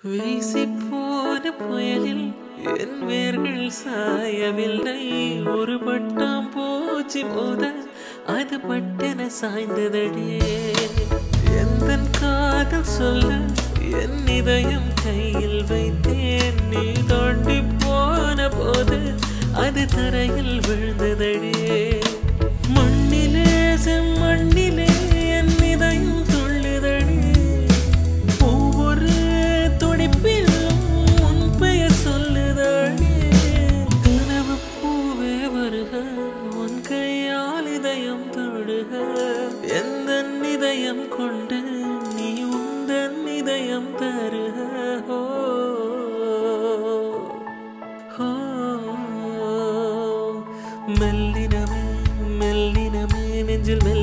வீசி போன புயலில் என் வேர்கள் சாயவில்லை ஒரு பட்டாம் பூச்சி மோத அது பட்டென சாய்ந்ததடியே எந்த காதல் சொல்ல என் இதயம் கையில் வைத்தேன் நீ தாண்டி போன போது அது தரையில் விழுந்ததடியே மண்ணிலே செம்மண்ணிலே என் இதயம் துள்ளுதடி ஒவ்வொரு துடிப்பிலும் உன் பெயர் சொல்லுதடி கனவு பூவே வருக உன் கையால் இதயம் தொடுக எந்த இதயம் கொண்டு நீ உந்தன் இதயம் தருக ஓ ஓ மெல்லினமே மெல்லினமே நெஞ்சில்